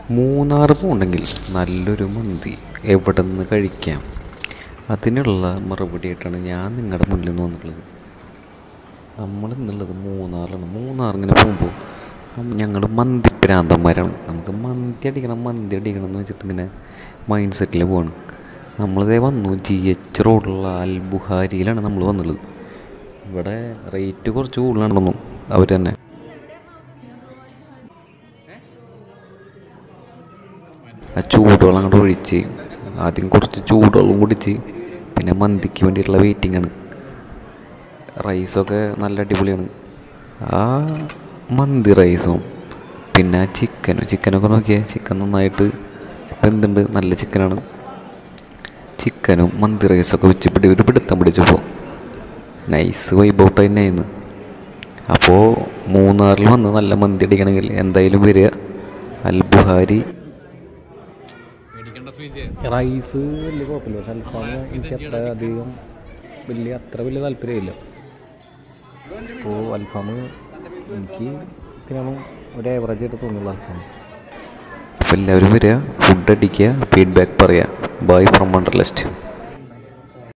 മൂന്നാർ പോകണമെങ്കിൽ നല്ലൊരു മന്തി എവിടെ നിന്ന് കഴിക്കാം അതിനുള്ള മറുപടിയായിട്ടാണ് ഞാൻ നിങ്ങളുടെ മുന്നിൽ നിന്ന് വന്നിട്ടുള്ളത് നമ്മൾ ഇന്നുള്ളത് മൂന്നാറിലാണ് മൂന്നാർ ഇങ്ങനെ പോകുമ്പോൾ ഞങ്ങൾ മന്തി പ്രാന്തന്മാരാണ് നമുക്ക് മന്തി അടിക്കണം മന്തി അടിക്കണം എന്ന് വെച്ചിട്ട് ഇങ്ങനെ മൈൻഡ് സെറ്റിൽ പോവാണ് നമ്മളിതേ വന്നു ജി എച്ച് റോഡുള്ള അൽ ബുഹാരിയിലാണ് നമ്മൾ വന്നുള്ളത് ഇവിടെ റേറ്റ് കുറച്ച് കൂടുതലാണെന്നും അവർ തന്നെ ആ ചൂടുവെള്ളം അങ്ങോട്ട് ഒഴിച്ച് ആദ്യം കുറച്ച് ചൂടുവെള്ളം കുടിച്ച് പിന്നെ മന്തിക്ക് വേണ്ടിയിട്ടുള്ള വെയിറ്റിംഗ് ആണ് റൈസൊക്കെ നല്ല അടിപൊളിയാണ് ആ മന്തി റൈസും പിന്നെ ആ ചിക്കനും ചിക്കനൊക്കെ നോക്കിയാൽ ചിക്കൻ നന്നായിട്ട് എന്തുണ്ട് നല്ല ചിക്കനാണ് ചിക്കനും മന്തി റൈസൊക്കെ വെച്ച് പിടി ഒരു പിടുത്തം പിടിച്ചപ്പോൾ നൈസ് വൈബൗട്ട് തന്നെയായിരുന്നു അപ്പോൾ മൂന്നാറിൽ വന്ന് നല്ല മന്തി അടിക്കണമെങ്കിൽ എന്തായാലും വരിക അൽ ബുഹാരി റൈസ് വലിയ കുഴപ്പമില്ല പക്ഷെ അൽഫാം എനിക്ക് അത്ര അധികം വലിയ അത്ര വലിയ താല്പര്യമില്ല അപ്പോൾ അൽഫാം എനിക്ക് ഇതിനാണ് ഒരു ആവറേജ് ആയിട്ട് തോന്നിയുള്ളൂ അൽഫാം അപ്പോൾ എല്ലാവരും വരിക ഫുഡ് അടിക്കുക ഫീഡ്ബാക്ക് പറയുക ബൈ ഫ്രം വണ്ടർലെസ്റ്റ്